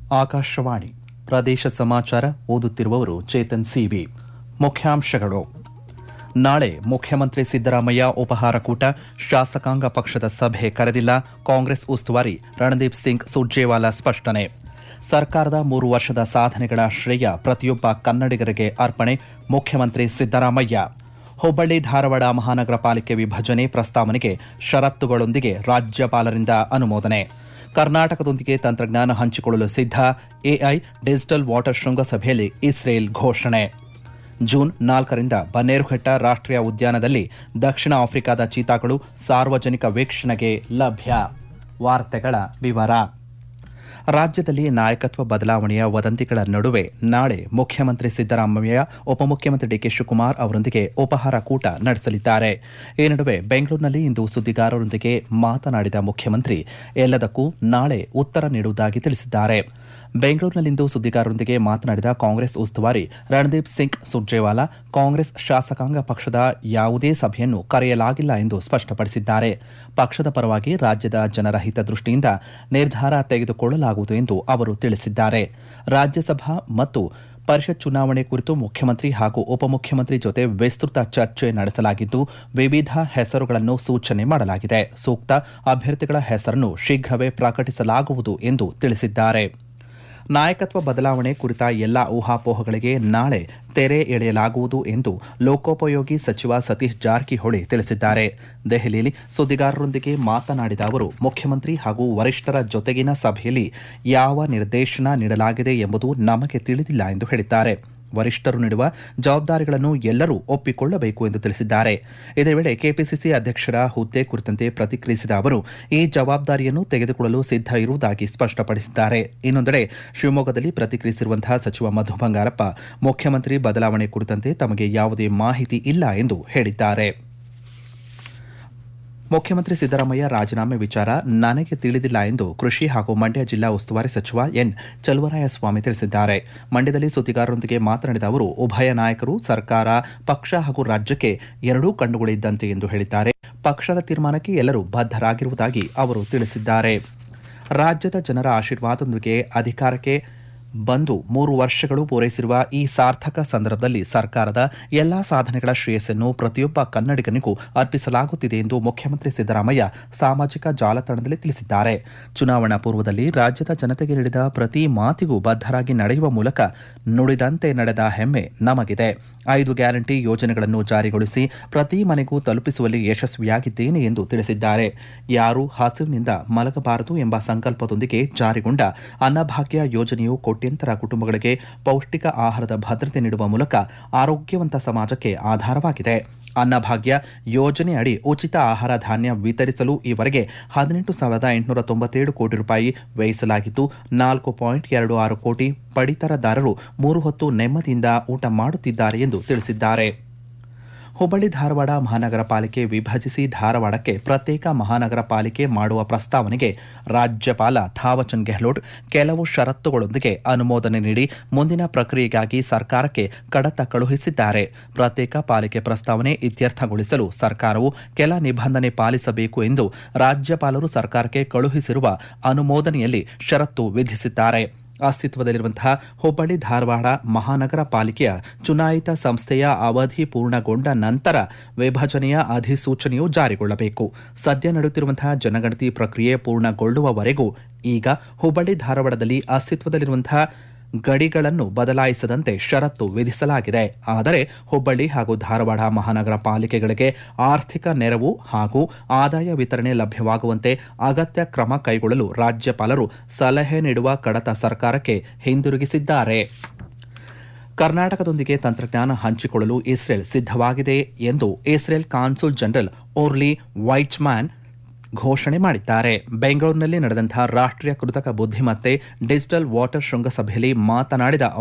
ಆಕಾಶವಾಣಿ ಪ್ರದೇಶ ಸಮಾಚಾರ ಓದುತ್ತಿರುವವರು ಚೇತನ್ ಸಿವಿ ಮುಖ್ಯಾಂಶಗಳು ನಾಳೆ ಮುಖ್ಯಮಂತ್ರಿ ಸಿದ್ದರಾಮಯ್ಯ ಉಪಹಾರ ಕೂಟ ಶಾಸಕಾಂಗ ಪಕ್ಷದ ಸಭೆ ಕರೆದಿಲ್ಲ ಕಾಂಗ್ರೆಸ್ ಉಸ್ತುವಾರಿ ರಣದೀಪ್ ಸಿಂಗ್ ಸುರ್ಜೇವಾಲಾ ಸ್ಪಷ್ಟನೆ ಸರ್ಕಾರದ ಮೂರು ವರ್ಷದ ಸಾಧನೆಗಳ ಶ್ರೇಯ ಪ್ರತಿಯೊಬ್ಬ ಕನ್ನಡಿಗರಿಗೆ ಅರ್ಪಣೆ ಮುಖ್ಯಮಂತ್ರಿ ಸಿದ್ದರಾಮಯ್ಯ ಹುಬ್ಬಳ್ಳಿ ಧಾರವಾಡ ಮಹಾನಗರ ಪಾಲಿಕೆ ವಿಭಜನೆ ಪ್ರಸ್ತಾವನೆಗೆ ಷರತ್ತುಗಳೊಂದಿಗೆ ರಾಜ್ಯಪಾಲರಿಂದ ಅನುಮೋದನೆ ಕರ್ನಾಟಕದೊಂದಿಗೆ ತಂತ್ರಜ್ಞಾನ ಹಂಚಿಕೊಳ್ಳಲು ಸಿದ್ಧ ಎಐ ಡಿಜಿಟಲ್ ವಾಟರ್ ಶೃಂಗಸಭೆಯಲ್ಲಿ ಇಸ್ರೇಲ್ ಘೋಷಣೆ ಜೂನ್ ನಾಲ್ಕರಿಂದ ಬನ್ನೇರುಘಟ್ಟ ರಾಷ್ಟ್ರೀಯ ಉದ್ಯಾನದಲ್ಲಿ ದಕ್ಷಿಣ ಆಫ್ರಿಕಾದ ಚೀತಾಗಳು ಸಾರ್ವಜನಿಕ ವೀಕ್ಷಣೆಗೆ ಲಭ್ಯ ವಾರ್ತೆಗಳ ವಿವರ ರಾಜ್ಯದಲ್ಲಿ ನಾಯಕತ್ವ ಬದಲಾವಣೆಯ ವದಂತಿಗಳ ನಡುವೆ ನಾಳೆ ಮುಖ್ಯಮಂತ್ರಿ ಸಿದ್ದರಾಮಯ್ಯ ಉಪಮುಖ್ಯಮಂತ್ರಿ ಡಿಕೆ ಶಿವಕುಮಾರ್ ಅವರೊಂದಿಗೆ ಉಪಹಾರ ಕೂಟ ನಡೆಸಲಿದ್ದಾರೆ ಈ ನಡುವೆ ಬೆಂಗಳೂರಿನಲ್ಲಿ ಇಂದು ಸುದ್ದಿಗಾರರೊಂದಿಗೆ ಮಾತನಾಡಿದ ಮುಖ್ಯಮಂತ್ರಿ ಎಲ್ಲದಕ್ಕೂ ನಾಳೆ ಉತ್ತರ ನೀಡುವುದಾಗಿ ತಿಳಿಸಿದ್ದಾರೆ ಬೆಂಗಳೂರಿನಲ್ಲಿಂದು ಸುದ್ದಿಗಾರರೊಂದಿಗೆ ಮಾತನಾಡಿದ ಕಾಂಗ್ರೆಸ್ ಉಸ್ತುವಾರಿ ರಣದೀಪ್ ಸಿಂಗ್ ಸುರ್ಜೇವಾಲಾ ಕಾಂಗ್ರೆಸ್ ಶಾಸಕಾಂಗ ಪಕ್ಷದ ಯಾವುದೇ ಸಭೆಯನ್ನು ಕರೆಯಲಾಗಿಲ್ಲ ಎಂದು ಸ್ಪಷ್ಟಪಡಿಸಿದ್ದಾರೆ ಪಕ್ಷದ ಪರವಾಗಿ ರಾಜ್ಯದ ಜನರ ಹಿತದೃಷ್ಟಿಯಿಂದ ನಿರ್ಧಾರ ತೆಗೆದುಕೊಳ್ಳಲಾಗುವುದು ಎಂದು ಅವರು ತಿಳಿಸಿದ್ದಾರೆ ರಾಜ್ಯಸಭಾ ಮತ್ತು ಪರಿಷತ್ ಚುನಾವಣೆ ಕುರಿತು ಮುಖ್ಯಮಂತ್ರಿ ಹಾಗೂ ಉಪಮುಖ್ಯಮಂತ್ರಿ ಜೊತೆ ವಿಸ್ತೃತ ಚರ್ಚೆ ನಡೆಸಲಾಗಿದ್ದು ವಿವಿಧ ಹೆಸರುಗಳನ್ನು ಸೂಚನೆ ಮಾಡಲಾಗಿದೆ ಸೂಕ್ತ ಅಭ್ಯರ್ಥಿಗಳ ಹೆಸರನ್ನು ಶೀಘ್ರವೇ ಪ್ರಕಟಿಸಲಾಗುವುದು ಎಂದು ತಿಳಿಸಿದ್ದಾರೆ ನಾಯಕತ್ವ ಬದಲಾವಣೆ ಕುರಿತ ಎಲ್ಲಾ ಊಹಾಪೋಹಗಳಿಗೆ ನಾಳೆ ತೆರೆ ಎಳೆಯಲಾಗುವುದು ಎಂದು ಲೋಕೋಪಯೋಗಿ ಸಚಿವ ಸತೀಶ್ ಜಾರಕಿಹೊಳಿ ತಿಳಿಸಿದ್ದಾರೆ ದೆಹಲಿಯಲ್ಲಿ ಸುದ್ದಿಗಾರರೊಂದಿಗೆ ಮಾತನಾಡಿದ ಅವರು ಮುಖ್ಯಮಂತ್ರಿ ಹಾಗೂ ವರಿಷ್ಠರ ಜೊತೆಗಿನ ಸಭೆಯಲ್ಲಿ ಯಾವ ನಿರ್ದೇಶನ ನೀಡಲಾಗಿದೆ ಎಂಬುದು ನಮಗೆ ತಿಳಿದಿಲ್ಲ ಎಂದು ಹೇಳಿದ್ದಾರೆ ವರಿಷ್ಠರು ನೀಡುವ ಜವಾಬ್ದಾರಿಗಳನ್ನು ಎಲ್ಲರೂ ಒಪ್ಪಿಕೊಳ್ಳಬೇಕು ಎಂದು ತಿಳಿಸಿದ್ದಾರೆ ಇದೇ ವೇಳೆ ಕೆಪಿಸಿಸಿ ಅಧ್ಯಕ್ಷರ ಹುದ್ದೆ ಕುರಿತಂತೆ ಪ್ರತಿಕ್ರಿಯಿಸಿದ ಅವರು ಈ ಜವಾಬ್ದಾರಿಯನ್ನು ತೆಗೆದುಕೊಳ್ಳಲು ಸಿದ್ಧ ಇರುವುದಾಗಿ ಸ್ಪಷ್ಟಪಡಿಸಿದ್ದಾರೆ ಇನ್ನೊಂದೆಡೆ ಶಿವಮೊಗ್ಗದಲ್ಲಿ ಪ್ರತಿಕ್ರಿಯಿಸಿರುವಂತಹ ಸಚಿವ ಮಧು ಬಂಗಾರಪ್ಪ ಮುಖ್ಯಮಂತ್ರಿ ಬದಲಾವಣೆ ಕುರಿತಂತೆ ತಮಗೆ ಯಾವುದೇ ಮಾಹಿತಿ ಇಲ್ಲ ಎಂದು ಹೇಳಿದ್ದಾರೆ ಮುಖ್ಯಮಂತ್ರಿ ಸಿದ್ದರಾಮಯ್ಯ ರಾಜೀನಾಮೆ ವಿಚಾರ ನನಗೆ ತಿಳಿದಿಲ್ಲ ಎಂದು ಕೃಷಿ ಹಾಗೂ ಮಂಡ್ಯ ಜಿಲ್ಲಾ ಉಸ್ತುವಾರಿ ಸಚಿವ ಎನ್ ಚಲುವರಾಯಸ್ವಾಮಿ ತಿಳಿಸಿದ್ದಾರೆ ಮಂಡ್ಯದಲ್ಲಿ ಸುದ್ದಿಗಾರರೊಂದಿಗೆ ಮಾತನಾಡಿದ ಅವರು ಉಭಯ ನಾಯಕರು ಸರ್ಕಾರ ಪಕ್ಷ ಹಾಗೂ ರಾಜ್ಯಕ್ಕೆ ಎರಡೂ ಕಣ್ಣುಗಳಿದ್ದಂತೆ ಎಂದು ಹೇಳಿದ್ದಾರೆ ಪಕ್ಷದ ತೀರ್ಮಾನಕ್ಕೆ ಎಲ್ಲರೂ ಬದ್ಧರಾಗಿರುವುದಾಗಿ ಅವರು ತಿಳಿಸಿದ್ದಾರೆ ರಾಜ್ಯದ ಜನರ ಆಶೀರ್ವಾದದೊಂದಿಗೆ ಅಧಿಕಾರಕ್ಕೆ ಬಂದು ಮೂರು ವರ್ಷಗಳು ಪೂರೈಸಿರುವ ಈ ಸಾರ್ಥಕ ಸಂದರ್ಭದಲ್ಲಿ ಸರ್ಕಾರದ ಎಲ್ಲಾ ಸಾಧನೆಗಳ ಶ್ರೇಯಸ್ಸನ್ನು ಪ್ರತಿಯೊಬ್ಬ ಕನ್ನಡಿಗನಿಗೂ ಅರ್ಪಿಸಲಾಗುತ್ತಿದೆ ಎಂದು ಮುಖ್ಯಮಂತ್ರಿ ಸಿದ್ದರಾಮಯ್ಯ ಸಾಮಾಜಿಕ ಜಾಲತಾಣದಲ್ಲಿ ತಿಳಿಸಿದ್ದಾರೆ ಚುನಾವಣಾ ಪೂರ್ವದಲ್ಲಿ ರಾಜ್ಯದ ಜನತೆಗೆ ನೀಡಿದ ಪ್ರತಿ ಮಾತಿಗೂ ಬದ್ಧರಾಗಿ ನಡೆಯುವ ಮೂಲಕ ನುಡಿದಂತೆ ನಡೆದ ಹೆಮ್ಮೆ ನಮಗಿದೆ ಐದು ಗ್ಯಾರಂಟಿ ಯೋಜನೆಗಳನ್ನು ಜಾರಿಗೊಳಿಸಿ ಪ್ರತಿ ಮನೆಗೂ ತಲುಪಿಸುವಲ್ಲಿ ಯಶಸ್ವಿಯಾಗಿದ್ದೇನೆ ಎಂದು ತಿಳಿಸಿದ್ದಾರೆ ಯಾರೂ ಹಸಿವಿನಿಂದ ಮಲಗಬಾರದು ಎಂಬ ಸಂಕಲ್ಪದೊಂದಿಗೆ ಜಾರಿಗೊಂಡ ಅನ್ನಭಾಗ್ಯ ಯೋಜನೆಯು ಕೋಟ್ಯಂತರ ಕುಟುಂಬಗಳಿಗೆ ಪೌಷ್ಟಿಕ ಆಹಾರದ ಭದ್ರತೆ ನೀಡುವ ಮೂಲಕ ಆರೋಗ್ಯವಂತ ಸಮಾಜಕ್ಕೆ ಆಧಾರವಾಗಿದೆ ಅನ್ನಭಾಗ್ಯ ಯೋಜನೆ ಅಡಿ ಉಚಿತ ಆಹಾರ ಧಾನ್ಯ ವಿತರಿಸಲು ಈವರೆಗೆ ಹದಿನೆಂಟು ಸಾವಿರದ ಎಂಟುನೂರ ತೊಂಬತ್ತೇಳು ಕೋಟಿ ರೂಪಾಯಿ ವ್ಯಯಿಸಲಾಗಿದ್ದು ನಾಲ್ಕು ಪಾಯಿಂಟ್ ಎರಡು ಆರು ಕೋಟಿ ಪಡಿತರದಾರರು ಮೂರು ಹೊತ್ತು ನೆಮ್ಮದಿಯಿಂದ ಊಟ ಮಾಡುತ್ತಿದ್ದಾರೆ ಎಂದು ತಿಳಿಸಿದ್ದಾರೆ ಹುಬ್ಬಳ್ಳಿ ಧಾರವಾಡ ಮಹಾನಗರ ಪಾಲಿಕೆ ವಿಭಜಿಸಿ ಧಾರವಾಡಕ್ಕೆ ಪ್ರತ್ಯೇಕ ಮಹಾನಗರ ಪಾಲಿಕೆ ಮಾಡುವ ಪ್ರಸ್ತಾವನೆಗೆ ರಾಜ್ಯಪಾಲ ಥಾವಚಂದ್ ಗೆಹ್ಲೋಟ್ ಕೆಲವು ಷರತ್ತುಗಳೊಂದಿಗೆ ಅನುಮೋದನೆ ನೀಡಿ ಮುಂದಿನ ಪ್ರಕ್ರಿಯೆಗಾಗಿ ಸರ್ಕಾರಕ್ಕೆ ಕಡತ ಕಳುಹಿಸಿದ್ದಾರೆ ಪ್ರತ್ಯೇಕ ಪಾಲಿಕೆ ಪ್ರಸ್ತಾವನೆ ಇತ್ಯರ್ಥಗೊಳಿಸಲು ಸರ್ಕಾರವು ಕೆಲ ನಿಬಂಧನೆ ಪಾಲಿಸಬೇಕು ಎಂದು ರಾಜ್ಯಪಾಲರು ಸರ್ಕಾರಕ್ಕೆ ಕಳುಹಿಸಿರುವ ಅನುಮೋದನೆಯಲ್ಲಿ ಷರತ್ತು ವಿಧಿಸಿದ್ದಾರೆ ಅಸ್ತಿತ್ವದಲ್ಲಿರುವಂತಹ ಹುಬ್ಬಳ್ಳಿ ಧಾರವಾಡ ಮಹಾನಗರ ಪಾಲಿಕೆಯ ಚುನಾಯಿತ ಸಂಸ್ಥೆಯ ಅವಧಿ ಪೂರ್ಣಗೊಂಡ ನಂತರ ವಿಭಜನೆಯ ಅಧಿಸೂಚನೆಯು ಜಾರಿಗೊಳ್ಳಬೇಕು ಸದ್ಯ ನಡೆಯುತ್ತಿರುವಂತಹ ಜನಗಣತಿ ಪ್ರಕ್ರಿಯೆ ಪೂರ್ಣಗೊಳ್ಳುವವರೆಗೂ ಈಗ ಹುಬ್ಬಳ್ಳಿ ಧಾರವಾಡದಲ್ಲಿ ಅಸ್ತಿತ್ವದಲ್ಲಿರುವಂತಹ ಗಡಿಗಳನ್ನು ಬದಲಾಯಿಸದಂತೆ ಷರತ್ತು ವಿಧಿಸಲಾಗಿದೆ ಆದರೆ ಹುಬ್ಬಳ್ಳಿ ಹಾಗೂ ಧಾರವಾಡ ಮಹಾನಗರ ಪಾಲಿಕೆಗಳಿಗೆ ಆರ್ಥಿಕ ನೆರವು ಹಾಗೂ ಆದಾಯ ವಿತರಣೆ ಲಭ್ಯವಾಗುವಂತೆ ಅಗತ್ಯ ಕ್ರಮ ಕೈಗೊಳ್ಳಲು ರಾಜ್ಯಪಾಲರು ಸಲಹೆ ನೀಡುವ ಕಡತ ಸರ್ಕಾರಕ್ಕೆ ಹಿಂದಿರುಗಿಸಿದ್ದಾರೆ ಕರ್ನಾಟಕದೊಂದಿಗೆ ತಂತ್ರಜ್ಞಾನ ಹಂಚಿಕೊಳ್ಳಲು ಇಸ್ರೇಲ್ ಸಿದ್ಧವಾಗಿದೆ ಎಂದು Israel consul general Orly Weitzman ಘೋಷಣೆ ಮಾಡಿದ್ದಾರೆ ಬೆಂಗಳೂರಿನಲ್ಲಿ ನಡೆದಂತಹ ರಾಷ್ಟ್ರೀಯ ಕೃತಕ ಬುದ್ಧಿಮತ್ತೆ ಡಿಜಿಟಲ್ ವಾಟರ್ ಶೃಂಗಸಭೆಯಲ್ಲಿ ಮಾತನಾಡಿದ